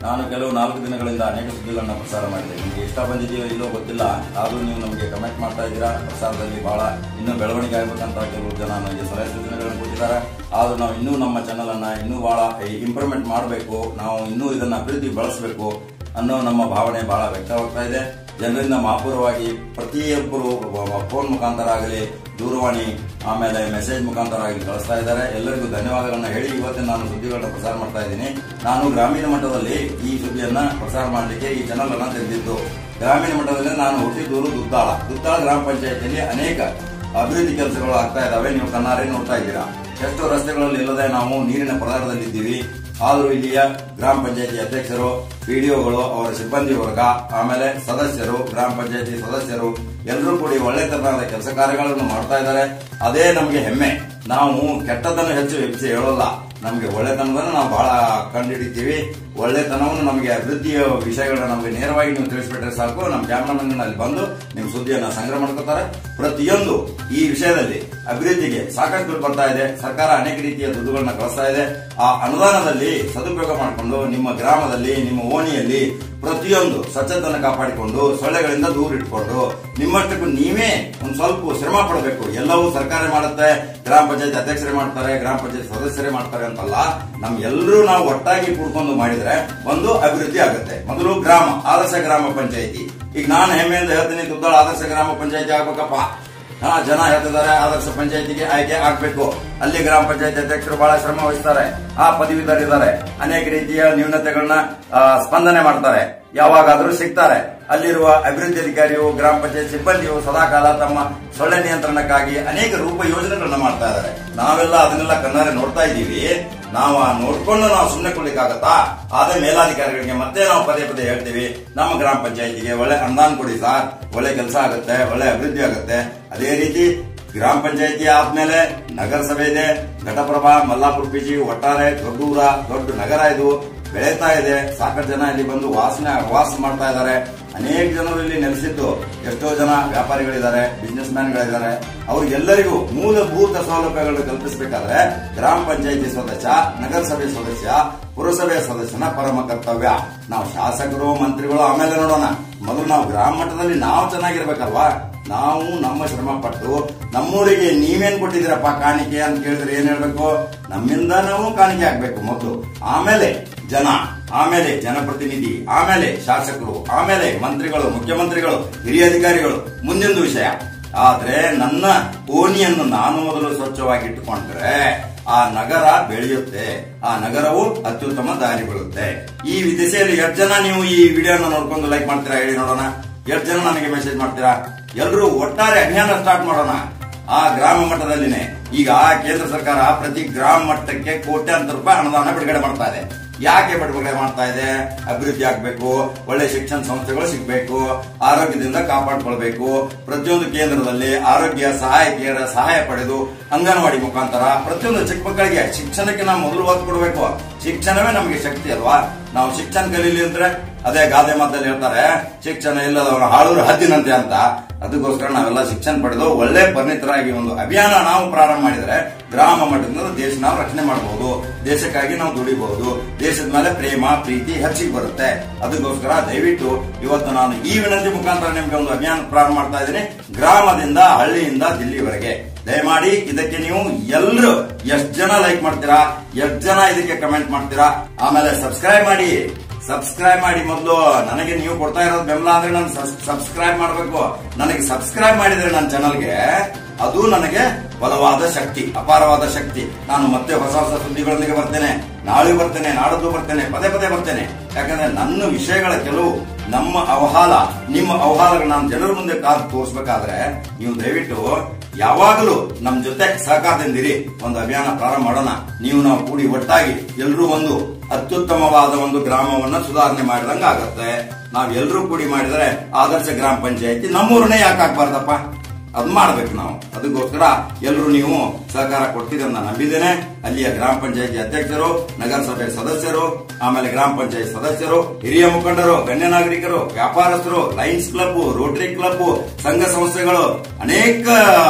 ನಾನು ಕೆಲವು ನಾಲ್ಕು ದಿನಗಳಿಂದ ಅನೇಕ ಸುದ್ದಿಗಳನ್ನ ಪ್ರಸಾರ ಮಾಡಿದೆ ನಿಮಗೆ ಇಷ್ಟ ಬಂದಿದೆಯೋ ಇಲ್ಲೋ ಗೊತ್ತಿಲ್ಲ ಆದರೂ ನೀವು ನಮಗೆ ಕಮೆಂಟ್ ಮಾಡ್ತಾ ಇದ್ದೀರಾ ಪ್ರಸಾರದಲ್ಲಿ ಬಹಳ ಇನ್ನೂ ಬೆಳವಣಿಗೆ ಆಗ್ಬೇಕಂತ ಕೆಲವು ಜನ ನನಗೆ ಸಲಹೆ ಸೂಚನೆಗಳನ್ನು ಕೊಟ್ಟಿದ್ದಾರೆ ಆದರೂ ನಾವು ಇನ್ನೂ ನಮ್ಮ ಚಾನಲ್ ಅನ್ನ ಇನ್ನೂ ಬಹಳ ಇಂಪ್ರೂವ್ಮೆಂಟ್ ಮಾಡಬೇಕು ನಾವು ಇನ್ನೂ ಇದನ್ನ ಅಭಿವೃದ್ಧಿ ಬಳಸಬೇಕು ಅನ್ನೋ ನಮ್ಮ ಭಾವನೆ ಬಹಳ ವ್ಯಕ್ತವಾಗ್ತಾ ಇದೆ ಜನರಿಂದ ಮಾಪೂರವಾಗಿ ಪ್ರತಿಯೊಬ್ಬರು ಫೋನ್ ಮುಖಾಂತರ ಆಗಲಿ ದೂರವಾಣಿ ಆಮೇಲೆ ಮೆಸೇಜ್ ಮುಖಾಂತರ ಆಗಲಿ ಕಳಿಸ್ತಾ ಇದ್ದಾರೆ ಎಲ್ಲರಿಗೂ ಧನ್ಯವಾದಗಳನ್ನ ಹೇಳಿ ಇವತ್ತಿನ ನಾನು ಸುದ್ದಿಗಳನ್ನ ಪ್ರಸಾರ ಮಾಡ್ತಾ ಇದ್ದೀನಿ ನಾನು ಗ್ರಾಮೀಣ ಮಟ್ಟದಲ್ಲಿ ಈ ಸುದ್ದಿಯನ್ನ ಪ್ರಸಾರ ಮಾಡಲಿಕ್ಕೆ ಈ ಚಾನಲ್ ಅನ್ನ ತೆಗೆದಿದ್ದು ಗ್ರಾಮೀಣ ಮಟ್ಟದಲ್ಲಿ ನಾನು ಹುಟ್ಟಿದೂರು ದುದ್ದಾಳ ದುದ್ದಾಳ ಗ್ರಾಮ ಪಂಚಾಯತಿಯಲ್ಲಿ ಅನೇಕ ಅಭಿವೃದ್ಧಿ ಕೆಲಸಗಳು ಆಗ್ತಾ ಇದಾವೆ ನೀವು ಕಣ್ಣಾರೆ ನೋಡ್ತಾ ಇದ್ದೀರಾ ಎಷ್ಟು ರಸ್ತೆಗಳಲ್ಲಿ ಇಲ್ಲದೆ ನಾವು ನೀರಿನ ಪ್ರಧಾನದಲ್ಲಿದ್ದೀವಿ ಆದರೂ ಇಲ್ಲಿಯ ಗ್ರಾಮ ಪಂಚಾಯತಿ ಅಧ್ಯಕ್ಷರು ಪಿಡಿಒಗಳು ಅವರ ಸಿಬ್ಬಂದಿ ವರ್ಗ ಆಮೇಲೆ ಸದಸ್ಯರು ಗ್ರಾಮ ಪಂಚಾಯತಿ ಸದಸ್ಯರು ಎಲ್ಲರೂ ಕೂಡಿ ಒಳ್ಳೆ ತರಹದ ಕೆಲಸ ಕಾರ್ಯಗಳನ್ನು ಮಾಡ್ತಾ ಇದ್ದಾರೆ ಅದೇ ನಮಗೆ ಹೆಮ್ಮೆ ನಾವು ಕೆಟ್ಟದನ್ನು ಹೆಚ್ಚು ಹೆಚ್ಚು ಹೇಳೋಲ್ಲ ನಮಗೆ ಒಳ್ಳೆತನವನ್ನು ನಾವು ಬಹಳ ಕಂಡುಹಿಡಿತೀವಿ ಒಳ್ಳೆತನವನ್ನು ನಮಗೆ ಅಭಿವೃದ್ಧಿಯ ವಿಷಯಗಳನ್ನ ನಮಗೆ ನೇರವಾಗಿ ನೀವು ತಿಳಿಸ್ಬಿಟ್ರೆ ಸಾಕು ನಮ್ಮ ಕ್ಯಾಮ್ರಾಮನ್ ಅಲ್ಲಿ ಬಂದು ನಿಮ್ಮ ಸುದ್ದಿಯನ್ನ ಸಂಗ್ರಹ ಮಾಡ್ಕೋತಾರೆ ಪ್ರತಿಯೊಂದು ಈ ವಿಷಯದಲ್ಲಿ ಅಭಿವೃದ್ಧಿಗೆ ಸಾಕಷ್ಟು ದುಡ್ಡು ಬರ್ತಾ ಇದೆ ಸರ್ಕಾರ ಅನೇಕ ರೀತಿಯ ದುಡ್ಡುಗಳನ್ನ ಕಳಿಸ್ತಾ ಇದೆ ಆ ಅನುದಾನದಲ್ಲಿ ಸದುಪಯೋಗ ಮಾಡಿಕೊಂಡು ನಿಮ್ಮ ಗ್ರಾಮದಲ್ಲಿ ನಿಮ್ಮ ಓಣಿಯಲ್ಲಿ ಪ್ರತಿಯೊಂದು ಸ್ವಚ್ಛತೆಯನ್ನು ಕಾಪಾಡಿಕೊಂಡು ಸೊಳ್ಳೆಗಳಿಂದ ದೂರ ಇಟ್ಕೊಂಡು ನಿಮ್ಮಷ್ಟಕ್ಕೂ ನೀವೇ ಒಂದು ಸ್ವಲ್ಪ ಶ್ರಮ ಪಡಬೇಕು ಎಲ್ಲವೂ ಸರ್ಕಾರ ಮಾಡುತ್ತೆ ಗ್ರಾಮ ಪಂಚಾಯತ್ ಅಧ್ಯಕ್ಷರೇ ಮಾಡ್ತಾರೆ ಗ್ರಾಮ ಪಂಚಾಯತ್ ಸದಸ್ಯರೇ ಮಾಡ್ತಾರೆ ಅಂತಲ್ಲ ನಮ್ ಎಲ್ಲರೂ ನಾವು ಒಟ್ಟಾಗಿ ಕೂಡ್ಕೊಂಡು ಮಾಡಿದ್ರೆ ಒಂದು ಅಭಿವೃದ್ಧಿ ಆಗುತ್ತೆ ಮೊದಲು ಗ್ರಾಮ ಆದರ್ಶ ಗ್ರಾಮ ಪಂಚಾಯತಿ ಈಗ ನಾನು ಹೆಮ್ಮೆಯಿಂದ ಹೇಳ್ತೀನಿ ದುದ್ದಾಳ ಆದರ್ಶ ಗ್ರಾಮ ಪಂಚಾಯತಿ ಆಗ್ಬೇಕಪ್ಪ ಹಾ ಜನ ಹೇಳ್ತಿದ್ದಾರೆ ಆದರ್ಶ ಪಂಚಾಯತಿಗೆ ಆಯ್ಕೆ ಆಗ್ಬೇಕು ಅಲ್ಲಿ ಗ್ರಾಮ ಪಂಚಾಯತಿ ಅಧ್ಯಕ್ಷರು ಬಹಳ ಶ್ರಮ ವಹಿಸ್ತಾರೆ ಆ ಪದವೀಧರಿದ್ದಾರೆ ಅನೇಕ ರೀತಿಯ ನ್ಯೂನತೆಗಳನ್ನ ಆ, ಸ್ಪಂದನೆ ಮಾಡ್ತಾರೆ ಯಾವಾಗಾದ್ರೂ ಸಿಗ್ತಾರೆ ಅಲ್ಲಿರುವ ಅಭಿವೃದ್ಧಿ ಅಧಿಕಾರಿಯು ಗ್ರಾಮ ಪಂಚಾಯತ್ ಸಿಬ್ಬಂದಿಯು ಸದಾಕಾಲ ತಮ್ಮ ಸೊಳ್ಳೆ ನಿಯಂತ್ರಣಕ್ಕಾಗಿ ಅನೇಕ ರೂಪ ಯೋಜನೆಗಳನ್ನ ಮಾಡ್ತಾ ಇದ್ದಾರೆ ನಾವೆಲ್ಲ ಅದನ್ನೆಲ್ಲ ಕಣ್ಣಾರೆ ನೋಡ್ತಾ ಇದ್ದೀವಿ ನಾವು ಆ ನೋಡ್ಕೊಂಡು ನಾವು ಸುಮ್ಮನೆ ಕೊಡ್ಲಿಕ್ಕಾಗತ್ತಾ ಆದ ಮೇಲಾಧಿಕಾರಿಗಳಿಗೆ ಮತ್ತೆ ನಾವು ಪದೇ ಪದೇ ಹೇಳ್ತೀವಿ ನಮ್ಮ ಗ್ರಾಮ ಪಂಚಾಯತಿಗೆ ಒಳ್ಳೆ ಅನುದಾನ ಕೊಡಿ ಸರ್ ಒಳ್ಳೆ ಕೆಲಸ ಆಗುತ್ತೆ ಒಳ್ಳೆ ಅಭಿವೃದ್ಧಿ ಆಗುತ್ತೆ ಅದೇ ರೀತಿ ಗ್ರಾಮ ಪಂಚಾಯತಿ ಆದ್ಮೇಲೆ ನಗರಸಭೆ ಇದೆ ಘಟಪ್ರಭಾ ಮಲ್ಲಾಪುರ ಪಿಜಿ ಒಟ್ಟಾರೆ ದೊಡ್ಡೂರ ದೊಡ್ಡ ನಗರ ಇದು ಬೆಳೀತಾ ಇದೆ ಸಾಕಷ್ಟು ಜನ ಇಲ್ಲಿ ಬಂದು ವಾಸನೆ ವಾಸ ಮಾಡ್ತಾ ಇದ್ದಾರೆ ಅನೇಕ ಜನರು ಇಲ್ಲಿ ನೆಲೆಸಿದ್ದು ಎಷ್ಟೋ ಜನ ವ್ಯಾಪಾರಿಗಳಿದ್ದಾರೆ ಬಿಸ್ನೆಸ್ ಮ್ಯಾನ್ಗಳಿದ್ದಾರೆ ಅವ್ರಿಗೆಲ್ಲರಿಗೂ ಮೂಲಭೂತ ಸೌಲಭ್ಯಗಳನ್ನು ಕಲ್ಪಿಸಬೇಕಾದ್ರೆ ಗ್ರಾಮ ಪಂಚಾಯತಿ ಸದಸ್ಯ ನಗರಸಭೆ ಸದಸ್ಯ ಪುರಸಭೆ ಸದಸ್ಯನ ಪರಮ ಕರ್ತವ್ಯ ನಾವು ಶಾಸಕರು ಮಂತ್ರಿಗಳು ಆಮೇಲೆ ನೋಡೋಣ ಮೊದಲು ನಾವು ಗ್ರಾಮ ಮಟ್ಟದಲ್ಲಿ ನಾವು ಚೆನ್ನಾಗಿರ್ಬೇಕಲ್ವಾ ನಾವು ನಮ್ಮ ಶ್ರಮ ಪಟ್ಟು ನಮ್ಮೂರಿಗೆ ನೀವೇನ್ ಕೊಟ್ಟಿದ್ದೀರಪ್ಪ ಕಾಣಿಕೆ ಅಂತ ಕೇಳಿದ್ರೆ ಏನ್ ಹೇಳ್ಬೇಕು ನಮ್ಮಿಂದ ನಾವು ಕಾಣಿಕೆ ಆಗ್ಬೇಕು ಮೊದಲು ಆಮೇಲೆ ಜನ ಆಮೇಲೆ ಜನಪ್ರತಿನಿಧಿ ಆಮೇಲೆ ಶಾಸಕರು ಆಮೇಲೆ ಮಂತ್ರಿಗಳು ಮುಖ್ಯಮಂತ್ರಿಗಳು ಹಿರಿಯ ಅಧಿಕಾರಿಗಳು ಮುಂದಿನ ವಿಷಯ ಆದ್ರೆ ನನ್ನ ಓಣಿಯನ್ನು ನಾನು ಮೊದಲು ಸ್ವಚ್ಛವಾಗಿಟ್ಟುಕೊಂಡ್ರೆ ಆ ನಗರ ಬೆಳೆಯುತ್ತೆ ಆ ನಗರವು ಅತ್ಯುತ್ತಮ ದಾರಿ ಬೀಳುತ್ತೆ ಈ ದಿಸೆಯಲ್ಲಿ ಎಷ್ಟು ಜನ ನೀವು ಈ ವಿಡಿಯೋನ ನೋಡ್ಕೊಂಡು ಲೈಕ್ ಮಾಡ್ತೀರಾ ಹೇಳಿ ನೋಡೋಣ ಎಷ್ಟು ಜನ ನನಗೆ ಮೆಸೇಜ್ ಮಾಡ್ತೀರಾ ಎಲ್ಲರೂ ಒಟ್ಟಾರೆ ಅಭಿಯಾನ ಸ್ಟಾರ್ಟ್ ಮಾಡೋಣ ಆ ಗ್ರಾಮ ಮಟ್ಟದಲ್ಲಿನೇ ಈಗ ಕೇಂದ್ರ ಸರ್ಕಾರ ಪ್ರತಿ ಗ್ರಾಮ ಮಟ್ಟಕ್ಕೆ ಕೋಟ್ಯಾಂತರ ರೂಪಾಯಿ ಅನುದಾನ ಬಿಡುಗಡೆ ಮಾಡ್ತಾ ಇದೆ ಯಾಕೆ ಬಿಡುಗಡೆ ಮಾಡ್ತಾ ಇದೆ ಅಭಿವೃದ್ಧಿ ಆಗ್ಬೇಕು ಒಳ್ಳೆ ಶಿಕ್ಷಣ ಸಂಸ್ಥೆಗಳು ಸಿಗ್ಬೇಕು ಆರೋಗ್ಯದಿಂದ ಕಾಪಾಡ್ಕೊಳ್ಬೇಕು ಪ್ರತಿಯೊಂದು ಕೇಂದ್ರದಲ್ಲಿ ಆರೋಗ್ಯ ಸಹಾಯಕಿಯರ ಸಹಾಯ ಪಡೆದು ಅಂಗನವಾಡಿ ಮುಖಾಂತರ ಪ್ರತಿಯೊಂದು ಚಿಕ್ಕ ಮಕ್ಕಳಿಗೆ ಶಿಕ್ಷಣಕ್ಕೆ ನಾವು ಮೊದಲು ಒತ್ತು ಕೊಡಬೇಕು ಶಿಕ್ಷಣವೇ ನಮಗೆ ಶಕ್ತಿ ಅಲ್ವಾ ನಾವು ಶಿಕ್ಷಣ ಕಲೀಲಿ ಅಂದ್ರೆ ಅದೇ ಗಾದೆ ಮಾತಲ್ಲಿ ಹೇಳ್ತಾರೆ ಶಿಕ್ಷಣ ಇಲ್ಲದವರ ಹಾಳೂರು ಹದ್ದಿನಂತೆ ಅಂತ ಅದಕ್ಕೋಸ್ಕರ ನಾವೆಲ್ಲ ಶಿಕ್ಷಣ ಪಡೆದು ಒಳ್ಳೆ ಪರಿಣಿತರಾಗಿ ಒಂದು ಅಭಿಯಾನ ನಾವು ಪ್ರಾರಂಭ ಮಾಡಿದರೆ ಗ್ರಾಮ ಮಟ್ಟದಿಂದ ದೇಶ ನಾವು ರಕ್ಷಣೆ ಮಾಡಬಹುದು ದೇಶಕ್ಕಾಗಿ ನಾವು ದುಡಿಬಹುದು ದೇಶದ ಮೇಲೆ ಪ್ರೇಮ ಪ್ರೀತಿ ಹೆಚ್ಚಿಗೆ ಬರುತ್ತೆ ಅದಕ್ಕೋಸ್ಕರ ದಯವಿಟ್ಟು ಇವತ್ತು ನಾನು ಈ ವಿನಂತಿ ಮುಖಾಂತರ ನಿಮ್ಗೆ ಒಂದು ಅಭಿಯಾನ ಪ್ರಾರಂಭ ಮಾಡ್ತಾ ಇದ್ದೀನಿ ಗ್ರಾಮದಿಂದ ಹಳ್ಳಿಯಿಂದ ದಿಲ್ಲಿವರೆಗೆ ದಯಮಾಡಿ ಇದಕ್ಕೆ ನೀವು ಎಲ್ಲರೂ ಎಷ್ಟ್ ಜನ ಲೈಕ್ ಮಾಡ್ತೀರಾ ಎಷ್ಟ್ ಜನ ಇದಕ್ಕೆ ಕಮೆಂಟ್ ಮಾಡ್ತೀರಾ ಆಮೇಲೆ ಸಬ್ಸ್ಕ್ರೈಬ್ ಮಾಡಿ ಸಬ್ಸ್ಕ್ರೈಬ್ ಮಾಡಿ ಮೊದಲು ನನಗೆ ನೀವು ಕೊಡ್ತಾ ಇರೋದು ಬೆಂಬಲ ಅಂದ್ರೆ ನಾನು ಸಬ್ಸ್ಕ್ರೈಬ್ ಮಾಡಬೇಕು ನನಗೆ ಸಬ್ಸ್ಕ್ರೈಬ್ ಮಾಡಿದ್ರೆ ನನ್ನ ಚಾನಲ್ಗೆ ಅದು ನನಗೆ ಬಲವಾದ ಶಕ್ತಿ ಅಪಾರವಾದ ಶಕ್ತಿ ನಾನು ಮತ್ತೆ ಹೊಸ ಹೊಸ ಸುದ್ದಿಗಳೊಂದಿಗೆ ಬರ್ತೇನೆ ನಾಳೆ ಬರ್ತೇನೆ ನಾಡದ್ದು ಬರ್ತೇನೆ ಪದೇ ಪದೇ ಬರ್ತೇನೆ ಯಾಕಂದ್ರೆ ನನ್ನ ವಿಷಯಗಳ ಕೆಲವು ನಮ್ಮ ಅವಹಾಲ ನಿಮ್ಮ ಅವಹಾಲಗಳನ್ನ ನಾನು ಜನರ ಮುಂದೆ ಕಾದು ತೋರಿಸ್ಬೇಕಾದ್ರೆ ನೀವು ದಯವಿಟ್ಟು ಯಾವಾಗಲೂ ನಮ್ ಜೊತೆ ಸಹಕಾರದಿಂದಿರಿ ಒಂದು ಅಭಿಯಾನ ಪ್ರಾರಂಭ ಮಾಡೋಣ ನೀವು ನಾವು ಕೂಡಿ ಒಟ್ಟಾಗಿ ಎಲ್ಲರೂ ಒಂದು ಅತ್ಯುತ್ತಮವಾದ ಒಂದು ಗ್ರಾಮವನ್ನ ಸುಧಾರಣೆ ಮಾಡಿದಂಗ ಆಗತ್ತೆ ನಾವ್ ಎಲ್ಲರೂ ಕೂಡಿ ಮಾಡಿದ್ರೆ ಆದರ್ಶ ಗ್ರಾಮ ಪಂಚಾಯತಿ ನಮ್ಮೂರನ್ನೇ ಯಾಕೆ ಆಗ್ಬಾರ್ದಪ್ಪ ಅದ್ ಮಾಡ್ಬೇಕು ನಾವು ಅದಕ್ಕೋಸ್ಕರ ಎಲ್ಲರೂ ನೀವು ಸಹಕಾರ ಕೊಡ್ತೀರಿ ಅಂತ ನಂಬಿದ್ದೇನೆ ಅಲ್ಲಿಯ ಗ್ರಾಮ ಪಂಚಾಯತಿ ಅಧ್ಯಕ್ಷರು ನಗರಸಭೆ ಸದಸ್ಯರು ಆಮೇಲೆ ಗ್ರಾಮ ಪಂಚಾಯತ್ ಸದಸ್ಯರು ಹಿರಿಯ ಮುಖಂಡರು ಗಣ್ಯ ನಾಗರಿಕರು ವ್ಯಾಪಾರಸ್ಥರು ಲಯನ್ಸ್ ಕ್ಲಬ್ ರೋಟರಿ ಕ್ಲಬ್ ಸಂಘ ಸಂಸ್ಥೆಗಳು ಅನೇಕ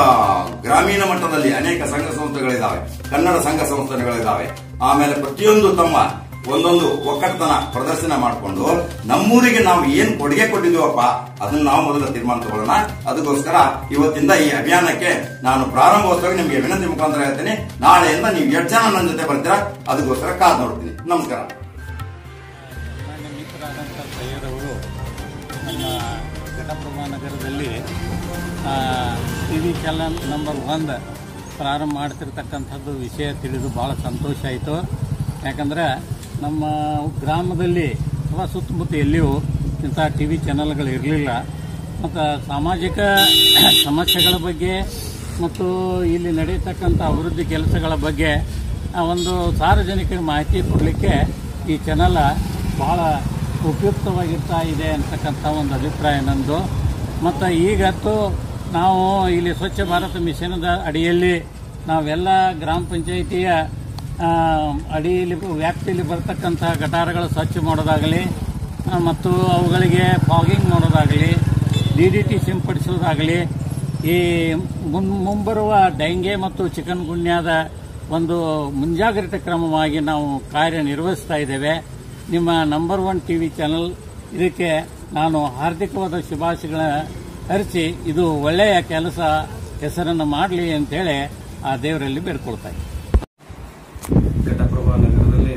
ಗ್ರಾಮೀಣ ಮಟ್ಟದಲ್ಲಿ ಅನೇಕ ಸಂಘ ಸಂಸ್ಥೆಗಳಿದ್ದಾವೆ ಕನ್ನಡ ಸಂಘ ಸಂಸ್ಥೆಗಳಿದ್ದಾವೆ ಆಮೇಲೆ ಪ್ರತಿಯೊಂದು ತಮ್ಮ ಒಂದೊಂದು ಒಕ್ಕಟ್ಟತನ ಪ್ರದರ್ಶನ ಮಾಡಿಕೊಂಡು ನಮ್ಮೂರಿಗೆ ನಾವು ಏನ್ ಕೊಡುಗೆ ಕೊಟ್ಟಿದ್ದೀವಪ್ಪ ಅದನ್ನ ನಾವು ಮೊದಲು ತೀರ್ಮಾನ ತಗೊಳ್ಳೋಣ ಅದಕ್ಕೋಸ್ಕರ ಇವತ್ತಿಂದ ಈ ಅಭಿಯಾನಕ್ಕೆ ನಾನು ಪ್ರಾರಂಭೋತ್ಸವ ನಿಮಗೆ ವಿನಂತಿ ಮುಖಾಂತರ ಹೇಳ್ತೀನಿ ನಾಳೆಯಿಂದ ನೀವು ಎಷ್ಟು ಜನ ನನ್ನ ಜೊತೆ ಬರ್ತೀರಾ ಅದಕ್ಕೋಸ್ಕರ ಕಾದ್ ನೋಡ್ತೀನಿ ನಮಸ್ಕಾರ ನನ್ನ ಮಿತ್ರರಾದಂಥ ಸೈಯದವರು ನಮ್ಮ ಘಟಪ್ರಭಾ ನಗರದಲ್ಲಿ ಟಿ ವಿ ಚಾನಲ್ ನಂಬರ್ ಒಂದು ಪ್ರಾರಂಭ ಮಾಡ್ತಿರ್ತಕ್ಕಂಥದ್ದು ವಿಷಯ ತಿಳಿದು ಭಾಳ ಸಂತೋಷ ಆಯಿತು ಯಾಕಂದರೆ ನಮ್ಮ ಗ್ರಾಮದಲ್ಲಿ ಅಥವಾ ಸುತ್ತಮುತ್ತ ಎಲ್ಲಿಯೂ ಇಂಥ ಟಿ ವಿ ಚಾನಲ್ಗಳು ಇರಲಿಲ್ಲ ಮತ್ತು ಸಾಮಾಜಿಕ ಸಮಸ್ಯೆಗಳ ಬಗ್ಗೆ ಮತ್ತು ಇಲ್ಲಿ ನಡೆಯತಕ್ಕಂಥ ಅಭಿವೃದ್ಧಿ ಕೆಲಸಗಳ ಬಗ್ಗೆ ಆ, ಒಂದು ಸಾರ್ವಜನಿಕರಿಗೆ ಮಾಹಿತಿ ಕೊಡಲಿಕ್ಕೆ ಈ ಚಾನಲ್ ಭಾಳ ಉಪಯುಕ್ತವಾಗಿರ್ತಾ ಇದೆ ಅಂತಕ್ಕಂಥ ಒಂದು ಅಭಿಪ್ರಾಯ ನಂದು ಮತ್ತು ಈಗತ್ತು ನಾವು ಇಲ್ಲಿ ಸ್ವಚ್ಛ ಭಾರತ ಮಿಷನದ ಅಡಿಯಲ್ಲಿ ನಾವೆಲ್ಲ ಗ್ರಾಮ ಪಂಚಾಯಿತಿಯ ಆ, ಅಡಿಯಲ್ಲಿ ವ್ಯಾಪ್ತಿಯಲ್ಲಿ ಬರ್ತಕ್ಕಂಥ ಗಟಾರಗಳು ಸ್ವಚ್ಛ ಮಾಡೋದಾಗಲಿ ಆ, ಮತ್ತು ಅವುಗಳಿಗೆ ಫಾಗಿಂಗ್ ಮಾಡೋದಾಗಲಿ ಡಿ ಡಿ ಟಿ ಸಿಂಪಡಿಸೋದಾಗಲಿ ಈ ಮುನ್ ಮುಂಬರುವ ಡೆಂಗೆ ಮತ್ತು ಚಿಕನ್ ಗುನ್ಯಾದ ಒಂದು ಮುಂಜಾಗ್ರತೆ ಕ್ರಮವಾಗಿ ನಾವು ಕಾರ್ಯನಿರ್ವಹಿಸ್ತಾ ಇದ್ದೇವೆ ನಿಮ್ಮ number one T V channel ಇದಕ್ಕೆ ನಾನು ಹಾರ್ದಿಕವಾದ ಶುಭಾಶಯಗಳ ಹರಿಸಿ ಇದು ಒಳ್ಳೆಯ ಕೆಲಸ ಹೆಸರನ್ನು ಮಾಡಲಿ ಅಂತೇಳಿ ಆ ದೇವರಲ್ಲಿ ಬೇಡ್ಕೊಳ್ತಾ ಇದ್ದೀನಿ ಘಟಪ್ರಭಾ ನಗರದಲ್ಲಿ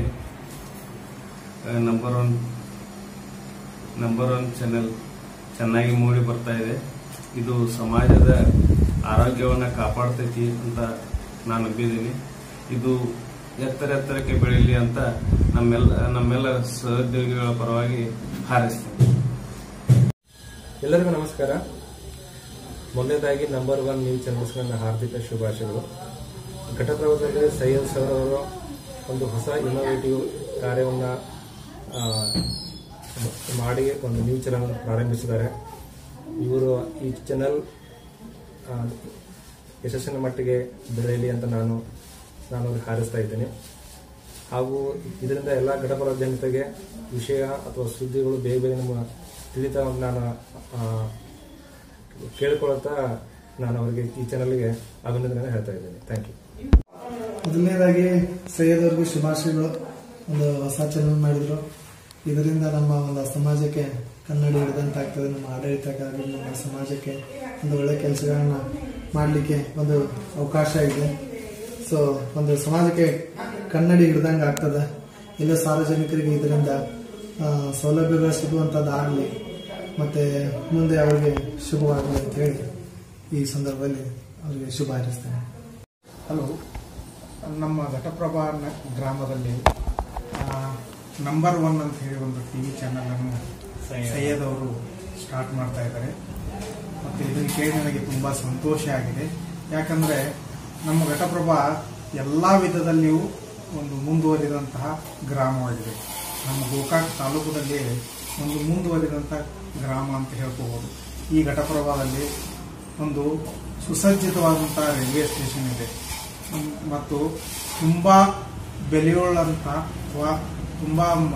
number one number one channel ಚೆನ್ನಾಗಿ ಮೂಡಿ ಬರ್ತಾ ಇದೆ ಇದು ಸಮಾಜದ ಆರೋಗ್ಯವನ್ನು ಕಾಪಾಡ್ತೈತಿ ಅಂತ ನಾನು ನಂಬಿದ್ದೀನಿ ಇದು ಎತ್ತರ ಎತ್ತರಕ್ಕೆ ಬೆಳೀಲಿ ಅಂತ ನಮ್ಮೆಲ್ಲ ನಮ್ಮೆಲ್ಲ ಸಹೋದ್ಯೋಗಿಗಳ ಪರವಾಗಿ ಹಾರೈಸ್ತೇನೆ ಎಲ್ಲರಿಗೂ ನಮಸ್ಕಾರ ಮೊದಲನೇದಾಗಿ ನಂಬರ್ ಒನ್ ನ್ಯೂಸ್ ಚಾನಲ್ಸ್ ನನ್ನ ಹಾರ್ದಿಕ ಶುಭಾಶಯಗಳು ಘಟಪ್ರಭದಲ್ಲಿ ಸೈಯದ್ ಸರ್ ಅವರು ಒಂದು ಹೊಸ ಇನೋವೇಟಿವ್ ಕಾರ್ಯವನ್ನು ಮಾಡಿ ಒಂದು ನ್ಯೂಸ್ ಚಾನಲ್ ಪ್ರಾರಂಭಿಸಿದ್ದಾರೆ ಇವರು ಈ ಚಾನಲ್ ಆ, ಯಶಸ್ಸಿನ ಮಟ್ಟಿಗೆ ಬೆಳೆಯಲಿ ಅಂತ ನಾನು ನಾನು ಅವ್ರಿಗೆ ಹಾರೈಸ್ತಾ ಇದ್ದೇನೆ ಹಾಗೂ ಇದರಿಂದ ಎಲ್ಲ ಘಟಪರ ಜನತೆಗೆ ವಿಷಯ ಅಥವಾ ಸುದ್ದಿಗಳು ಬೇಗ ಬೇಗ ನಮ್ಮ ತಿಳಿತಾ ಅಂತ ನಾನು ಆ, ಕೇಳಿಕೊಳ್ಳುತ್ತಾ ನಾನು ಅವರಿಗೆ ಈ ಚಾನಲ್ಗೆ ಅಭಿನಂದನೆ ಹೇಳ್ತಾ ಇದ್ದೇನೆ ಥ್ಯಾಂಕ್ ಯು ಮೊದಲನೇದಾಗಿ ಸೈಯದ್ ಅವ್ರಿಗೆ ಶುಭಾಶಯಗಳು ಒಂದು ಹೊಸ ಚಾನಲ್ ಮಾಡಿದ್ರು ಇದರಿಂದ ನಮ್ಮ ಒಂದು ಸಮಾಜಕ್ಕೆ ಕನ್ನಡಿ ಹಿಡಿದಂತಾಗ್ತದೆ ನಮ್ಮ ಆಡಳಿತಕ್ಕಾಗಲಿ ನಮ್ಮ ಸಮಾಜಕ್ಕೆ ಒಂದು ಒಳ್ಳೆ ಕೆಲಸಗಳನ್ನ ಮಾಡಲಿಕ್ಕೆ ಒಂದು ಅವಕಾಶ ಇದೆ ಸೊ ಒಂದು ಸಮಾಜಕ್ಕೆ ಕನ್ನಡಿ ಹಿಡ್ದಂಗೆ ಆಗ್ತದೆ ಎಲ್ಲ ಸಾರ್ವಜನಿಕರಿಗೆ ಇದರಿಂದ ಆ, ಸೌಲಭ್ಯಗಳು ಸಿಗುವಂಥದ್ದಾಗಲಿ ಮತ್ತು ಮುಂದೆ ಅವರಿಗೆ ಶುಭವಾಗಲಿ ಅಂತ ಹೇಳಿ ಈ ಸಂದರ್ಭದಲ್ಲಿ ಅವರಿಗೆ ಶುಭ ಹಾರೈಸ್ತೇನೆ ಹಲೋ ನಮ್ಮ ಘಟಪ್ರಭಾ ನ- ಗ್ರಾಮದಲ್ಲಿ ನಂಬರ್ ಒನ್ ಅಂತ ಹೇಳಿ ಒಂದು ಟಿ ವಿ ಚಾನಲನ್ನು ಸೈಯದ್ ಅವರು ಸ್ಟಾರ್ಟ್ ಮಾಡ್ತಾ ಇದ್ದಾರೆ ಮತ್ತು ಇದನ್ನು ಕೇಳಿ ನನಗೆ ತುಂಬ ಸಂತೋಷ ಆಗಿದೆ ಯಾಕಂದರೆ ನಮ್ಮ ಘಟಪ್ರಭಾ ಎಲ್ಲ ವಿಧದಲ್ಲಿಯೂ ಒಂದು ಮುಂದುವರಿದಂತಹ ಗ್ರಾಮವಾಗಿದೆ ನಮ್ಮ ಗೋಕಾಕ್ ತಾಲೂಕದಲ್ಲಿ ಒಂದು ಮುಂದುವರಿದಂಥ ಗ್ರಾಮ ಅಂತ ಹೇಳ್ಕೋಬೋದು ಈ ಘಟಪ್ರಭಾದಲ್ಲಿ ಒಂದು ಸುಸಜ್ಜಿತವಾದಂಥ ರೈಲ್ವೆ ಸ್ಟೇಷನ್ ಇದೆ ಹ್ಮ್, ಮತ್ತು ತುಂಬ ಬೆಲೆಯುಳ್ಳಂಥ ಅಥವಾ ತುಂಬ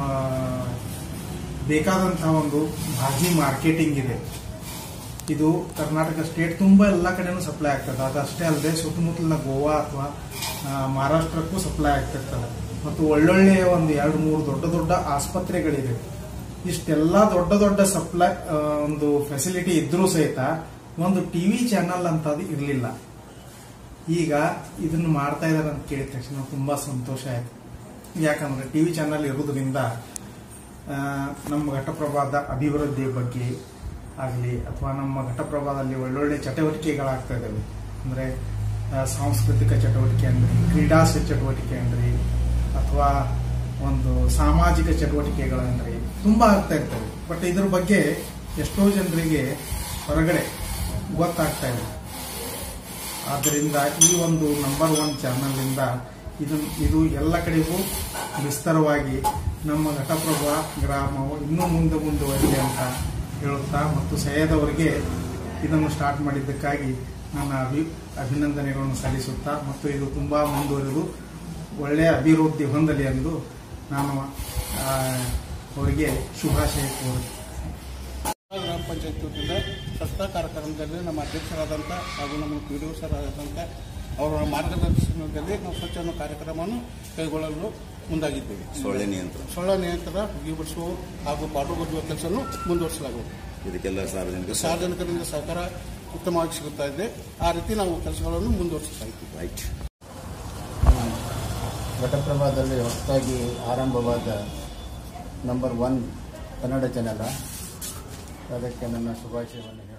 ಬೇಕಾದಂತಹ ಒಂದು ಭಾಜಿ ಮಾರ್ಕೆಟಿಂಗ್ ಇದೆ ಇದು ಕರ್ನಾಟಕ ಸ್ಟೇಟ್ ತುಂಬ ಎಲ್ಲ ಕಡೆನೂ ಸಪ್ಲೈ ಆಗ್ತದೆ ಅದಷ್ಟೇ ಅಲ್ಲದೆ ಸುತ್ತಮುತ್ತಲಿನ ಗೋವಾ ಅಥವಾ ಆ, ಮಹಾರಾಷ್ಟ್ರಕ್ಕೂ ಸಪ್ಲೈ ಆಗ್ತಿರ್ತದೆ ಮತ್ತು ಒಳ್ಳೊಳ್ಳೆಯ ಒಂದು ಎರಡು ಮೂರು ದೊಡ್ಡ ದೊಡ್ಡ ಆಸ್ಪತ್ರೆಗಳಿವೆ ಇಷ್ಟೆಲ್ಲ ದೊಡ್ಡ ದೊಡ್ಡ ಸಪ್ಲೈ ಆ, ಒಂದು ಫೆಸಿಲಿಟಿ ಇದ್ರೂ ಸಹಿತ ಒಂದು ಟಿವಿ ಚಾನಲ್ ಅಂತದ್ದು ಇರಲಿಲ್ಲ ಈಗ ಇದನ್ನು ಮಾಡ್ತಾ ಇದ್ದಾರೆ ಅಂತ ಕೇಳಿದ ತಕ್ಷಣ ತುಂಬಾ ಸಂತೋಷ ಆಯ್ತು ಯಾಕಂದ್ರೆ ಟಿವಿ ಚಾನಲ್ ಇರುವುದರಿಂದ ಆ, ನಮ್ಮ ಘಟಪ್ರಭಾದ ಅಭಿವೃದ್ಧಿ ಬಗ್ಗೆ ಆಗಲಿ ಅಥವಾ ನಮ್ಮ ಘಟಪ್ರಭಾದಲ್ಲಿ ಒಳ್ಳೊಳ್ಳೆ ಚಟುವಟಿಕೆಗಳಾಗ್ತಾ ಇದ್ದಾವೆ ಅಂದರೆ ಸಾಂಸ್ಕೃತಿಕ ಚಟುವಟಿಕೆ ಅಂದರೆ ಕ್ರೀಡಾ ಚಟುವಟಿಕೆ ಅಂದರೆ ಅಥವಾ ಒಂದು ಸಾಮಾಜಿಕ ಚಟುವಟಿಕೆಗಳಂದ್ರೆ ತುಂಬ ಆಗ್ತಾ ಇರ್ತವೆ ಬಟ್ ಇದ್ರ ಬಗ್ಗೆ ಎಷ್ಟೋ ಜನರಿಗೆ ಹೊರಗಡೆ ಗೊತ್ತಾಗ್ತಾ ಇದೆ ಆದ್ದರಿಂದ ಈ ಒಂದು ನಂಬರ್ ಒನ್ ಚಾನಲ್ನಿಂದ ಇದು ಇದು ಎಲ್ಲ ಕಡೆಗೂ ವಿಸ್ತಾರವಾಗಿ ನಮ್ಮ ಘಟಪ್ರಭಾ ಗ್ರಾಮವು ಇನ್ನೂ ಮುಂದೆ ಮುಂದುವರಿದೆ ಅಂತ ಹೇಳುತ್ತಾ ಮತ್ತು ಸೈಯದ್ ಅವರಿಗೆ ಇದನ್ನು ಸ್ಟಾರ್ಟ್ ಮಾಡಿದ್ದಕ್ಕಾಗಿ ನನ್ನ ಅಭಿ ಅಭಿನಂದನೆಗಳನ್ನು ಸಲ್ಲಿಸುತ್ತಾ ಮತ್ತು ಇದು ತುಂಬ ಮುಂದುವರಿದು ಒಳ್ಳೆಯ ಅಭಿವೃದ್ಧಿ ಹೊಂದಲಿ ಎಂದು ನಾನು ಆ, ಅವರಿಗೆ ಶುಭಾಶಯ ಕೋರುತ್ತೇನೆ ಗ್ರಾಮ ಪಂಚಾಯತ್ ವತಿಯಿಂದ ಸ್ವಚ್ಛತಾ ಕಾರ್ಯಕ್ರಮದಲ್ಲಿ ನಮ್ಮ ಅಧ್ಯಕ್ಷರಾದಂಥ ಹಾಗೂ ನಮ್ಮ ಪಿ ಡಿ ಸರ್ ಆದಂಥ ಅವರ ಮಾರ್ಗದರ್ಶನದಲ್ಲಿ ನಾವು ಸ್ವಚ್ಛ ಅನ್ನೋ ಕಾರ್ಯಕ್ರಮವನ್ನು ಕೈಗೊಳ್ಳಲು ಮುಂದಾಗಿದ್ದೇವೆ ಸೊಳ್ಳೆ ನಿಯಂತ್ರಣ ಸೊಳ್ಳೆ ನಿಯಂತ್ರಣ ಹೊಗೆ ಬಿಡಿಸುವ ಹಾಗೂ ಪಾಠಗೊಜ್ಜುವ ಕೆಲಸವನ್ನು ಮುಂದುವರಿಸಲಾಗುವುದು ಇದಕ್ಕೆಲ್ಲ ಸಾರ್ವಜನಿಕ ಸಾರ್ವಜನಿಕರಿಂದ ಸಹಕಾರ ಉತ್ತಮವಾಗಿ ಸಿಗುತ್ತಾ ಇದೆ ಆ ರೀತಿ ನಾವು ಕೆಲಸಗಳನ್ನು ಮುಂದುವರಿಸ್ತಾ ಇದ್ದೀವಿ ರೈಟ್ ಘಟಪ್ರಭಾದಲ್ಲಿ ಹೊಸದಾಗಿ ಆರಂಭವಾದ ನಂಬರ್ ಒನ್ ಕನ್ನಡ ಚಾನೆಲ್ ಅದಕ್ಕೆ ನನ್ನ ಶುಭಾಶಯವನ್ನು